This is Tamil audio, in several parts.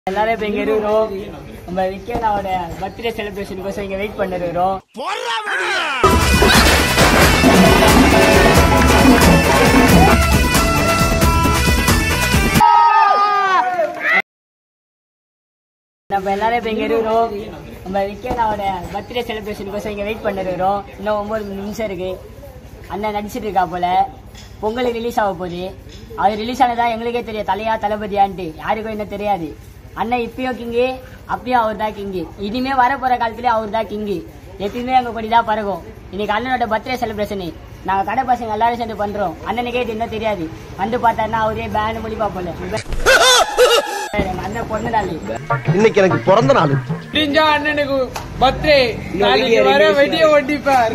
எல்லாரும் இப்ப இங்க இருக்கிறோம் நம்ம விக்கேனாவோட பர்த்டே செலிப்ரேஷனுக்கோசம் இங்க வெயிட் பண்ணிருக்கிறோம் நம்ம எல்லாரும் இப்ப இங்க இருக்கிறோம் நம்ம விக்கேனாவோட பர்த்டே செலிப்ரேஷனுக்கோசம் இங்க வெயிட் பண்ணிருக்கிறோம் இன்னும் ஒன்பது நிமிஷம் இருக்கு அண்ணன் நடிச்சிட்டு இருக்கா போல பொங்கல் ரிலீஸ் ஆக போகுது அது ரிலீஸ் ஆனதா எங்களுக்கே தெரியும் தலையா தளபதியான்ட்டு யாருக்கும் என்ன தெரியாது அண்ணன் இப்பயும் கிங்கு அப்பயும் அவர் தான் கிங்கு இனிமே வர போற காலத்துலயும் அவர் தான் கிங்கு எப்பயுமே எங்க கொடி தான் பறக்கும் இன்னைக்கு அண்ணனோட பர்த்டே செலிப்ரேஷனு நாங்க கடை பசங்க எல்லாரும் சேர்ந்து பண்றோம் அண்ணனுக்கே இது இன்னும் தெரியாது வந்து பார்த்தாருன்னா அவரே பேண்ட் மொழி பார்ப்போம்ல எங்க அண்ணன் பொண்ணு நாள் இன்னைக்கு எனக்கு பிறந்த நாள் முடிஞ்சா அண்ணனுக்கு பர்த்டே நாளைக்கு வர வெடிய ஒட்டிப்பார்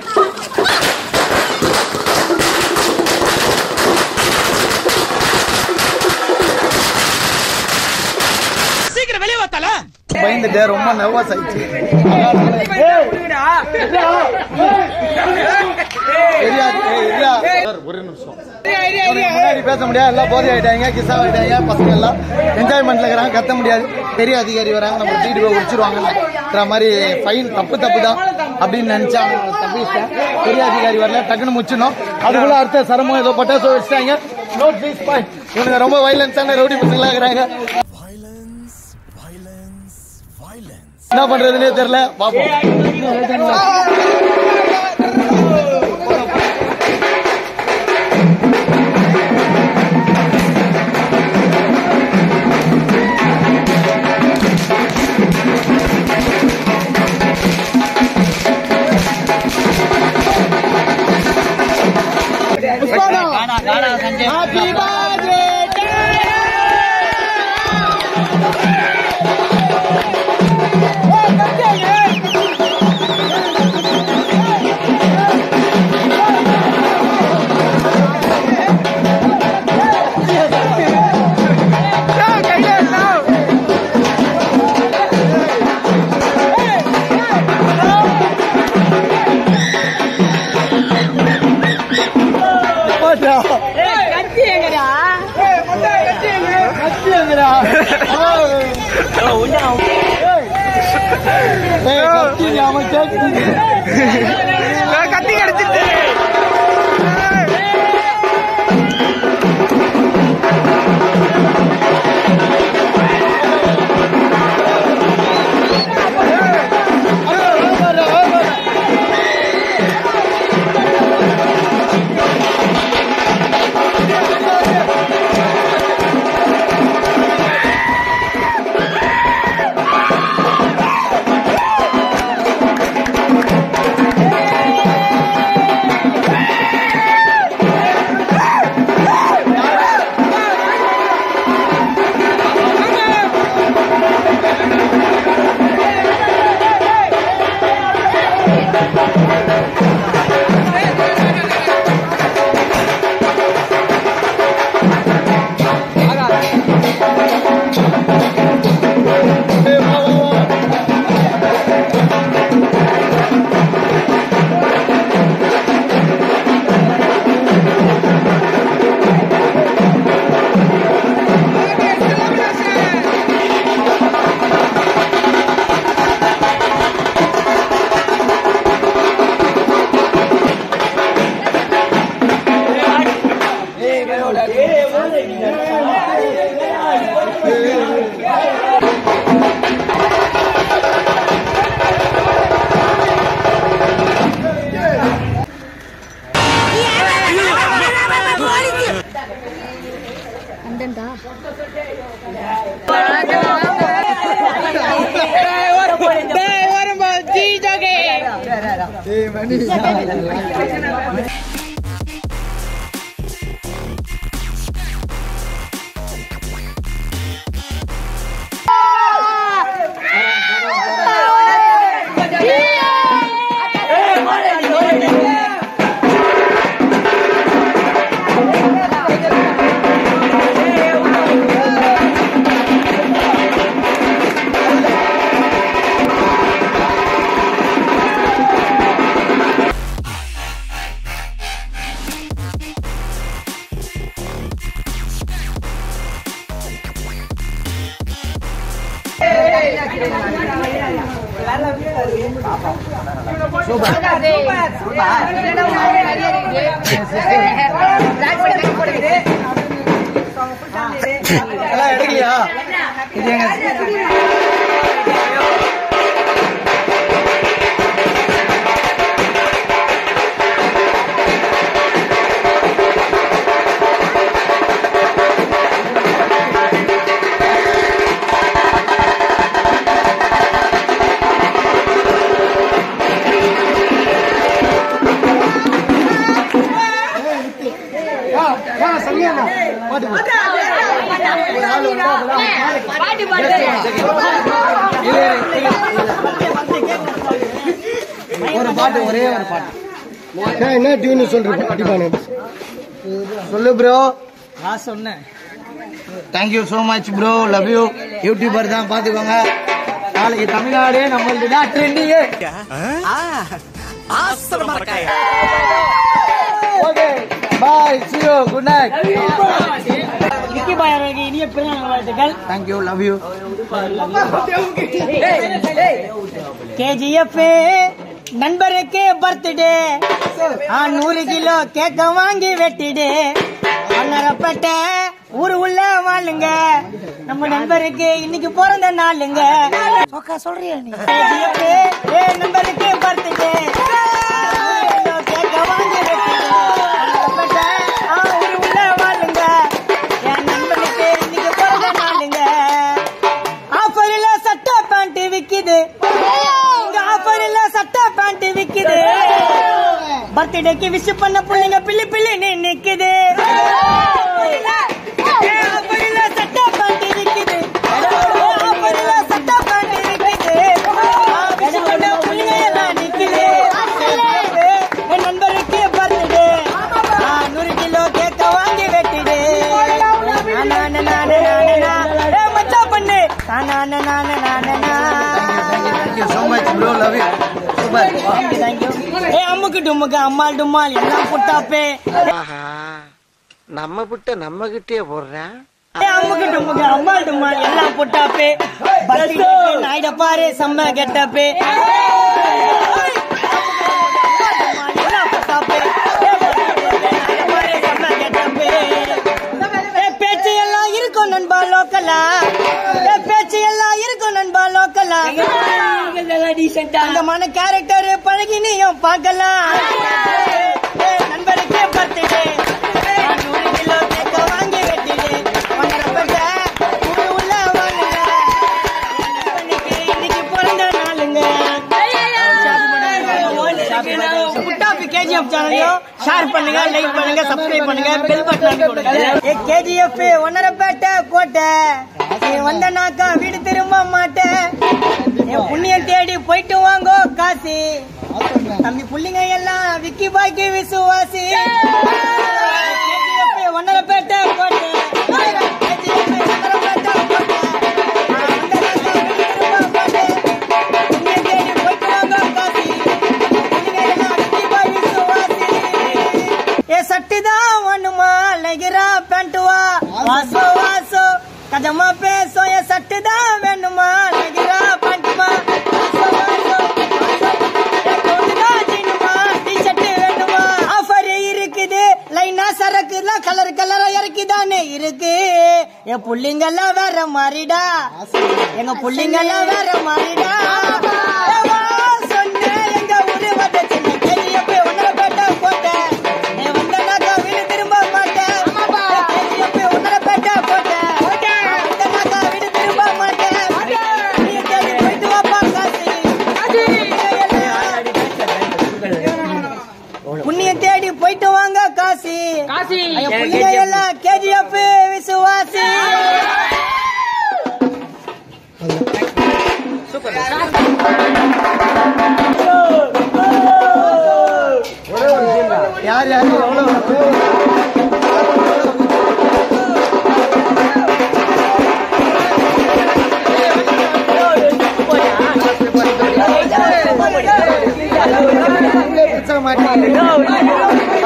பயந்துட்டு ரொம்ப நர்வஸ் ஆயிடுச்சு தெரியாது ஏய், இல்லையா? சார், ஒரு நிமிஷம் அவனுக்கு முன்னாடி பேச முடியாது எல்லாம் போதை ஆயிட்டாங்க கிஸ் ஆயிட்டாங்க பசங்க எல்லாம் என்ஜாய்மெண்ட்ல இருக்கிறாங்க கத்த முடியாது பெரிய அதிகாரி வராங்க நம்ம தூக்கிட்டு போய் உடிச்சிருவாங்கன்ற மாதிரி ஃபைன் தப்பு தப்பு தான் அப்படின்னு நினைச்சா அவங்க தப்பிச்சிட்டேன் பெரிய அதிகாரி வரல டக்குன்னு முச்சினோம் அதுக்குள்ள அடுத்த சரமம் ஏதோ பட்டாசு வச்சுட்டாங்க நோட் ப்ளீஸ் பாயிண்ட் இவங்க ரொம்ப வைலன்ஸான ரவுடி பசங்களா இருக்கிறாங்க என்ன பண்றதுன்னே தெரியல பாப்போம் கத்தி எங்கடா கத்தி கிடைச்சிட்டு எல்லாம் எடுக்கலையா இது எங்க பாட்டு போடு. இரு, இரு, இரு. ஒரு பாட்டு ஒரே ஒரு பாட்டு என்ன டியூன் சொல்றேன் பாட்டிப்பானு சொல்லு ப்ரோ நான் சொன்னேன் thank you so much bro love you youtuber தான் பார்த்துக்கோங்க நாளைக்கு தமிழ்நாடு நம்மளுக்கு தான் trending okay bye see you good night Vicky bhai அவர்களுக்கு இனிய பிறந்த வாழ்த்துக்கள் தேங்க்யூ லவ் யூ கேஜிஎஃப் நண்பருக்கு பர்த்டே நூறு கிலோ கேக்க வாங்கி வெட்டிடு அண்ணரப்பட்ட ஊரு உள்ள வாழுங்க நம்ம நண்பருக்கு இன்னைக்கு பிறந்த நாளுங்க சொல்றியா நீ ஏ நண்பருக்கு பர்த்டே கேக்க வாங்கி வெட்டிடு அண்ணரப்பட்ட ஊரு உள்ள வாழுங்க என் நண்பனுக்கு இன்னைக்கு பிறந்த நாளுங்க ஆஃபர்ல சட்டை பேண்ட் விக்குது இங்க ஆஃபர்ல சட்டை பேண்ட் விக்குது பர்த்டேக்கு விஷ் பண்ண புள்ளைங்க பிள்ளி பிள்ளி நீ நிக்குது ஆஃபர்ல சட்டை பேண்ட் விக்குது ஆஃபர்ல சட்டை பேண்ட் விக்குது விஷ் பண்ண புள்ளைங்க எல்லாம் நிக்குது என் நண்பருக்கு பர்த்டே நூறு கிலோ கேக்க வாங்கி வெட்டிடு நானே நானே நானே நானே மச்சா பண்ணு நானே நானே நானே thank you so much bro love you super ஏ அம்முக்கு டும்முக்கு அம்மாள் டும்மாள் எல்லாம் புட்டாப்பே நம்ம விட்ட நம்ம கிட்டே போடுறேன் ஏ அம்முக்கு டும்முக்கு அம்மாள் டும்மாள் எல்லாம் புட்டாப்பே பர்த்டேக்கு நாயிட பாரு செம்ம கெட்டப்பே எல்லாம் புட்டாப்பே ஏ, birthday க்கு நாயிட பாரு, செம்ம கெட்டப்பே. ஏ, பேச்சு எல்லாம் இருக்கும் நண்பா லோக்கலா ஏ, பேச்சு எல்லாம் இருக்கும் நண்பா லோக்கலா அந்த கேரக்டர் பழகி நீயும் பார்க்கலாம் ஏ, நண்பருக்கே பர்த்டே நூறு கிலோ கேக்க வாங்கி வெட்டிடு ஒன்றரை ஊரு உள்ள வாங்குங்க நண்பனுக்கு இன்னைக்கு பிறந்த நாளுங்க புட்டாப்பி கேஜிஎஃப் சேனலையும் ஷேர் பண்ணுங்க லைக் பண்ணுங்க சப்ஸ்கிரைப் பண்ணுங்க பெல் பட்டன் கொடுங்க ஏ கேஜிஎஃப் ஒன்னரப்பேட்டை கோட்டை நீ வந்தனாக்கா வீடு திரும்ப மாட்டேன் என் புண்ணியம் தேடி போயிட்டு வாங்கோ காசி தம்பி புள்ளிங்க எல்லாம் விக்கி பாக்கி விசுவாசி KGF ஒன்னரப்பேட்டை கோட்டை KGF ஒன்னரப்பேட்டை கோட்டை. நான் வந்தனாக்கா வீடு திரும்ப மாட்டேன். புண்ணியம் தேடி போயிட்டு வாங்கோ காசி. புள்ளிங்க எல்லாம் விக்கி பாக்கி விசுவாசி. ஏ சட்டுதான் ஒண்ணுமா லெகிரா பேண்ட்டுவா வாசோ வாசோ கஜமா பேசோ ஏ சட்டுதான் வேணுமா லெகிரா பேண்ட்டுமா வாசோ வாசோ வாசோ. ஏ கோட்டுதான் ஜீனுமா டிஷர்ட் வேணுமா ஆஃபர் இருக்குது லைனா சரக்குலாம் கலர் கலரா இறக்கிதானே இருக்கு என் புள்ளிங்கெல்லாம் வேற மாறிடா எங்க புள்ளிங்கெல்லாம் வேற மாறிடா ஏ வா சொன்னேன் எங்க ஊரு வந்த சின்ன கேள்வியப்ப ஒன்னரை பேட்டை போட்டேன் நீ வந்தனாக்கா வீடு திரும்ப மாட்டேன் கேள்வியப்ப ஒன்னரை பேட்டை போட்டேன் நான் வந்தனாக்கா வீடு திரும்ப மாட்டேன் நீ தேடி போயிட்டு வாப்பா காசி புண்ணியம் தேடி போயிட்டு வாங்க காசி காசி ஐயா, புள்ளிங்க எல்லாம் கேஜிஎஃப் விசுவாசி யார் யார் எவ்வளோ மாட்டேன்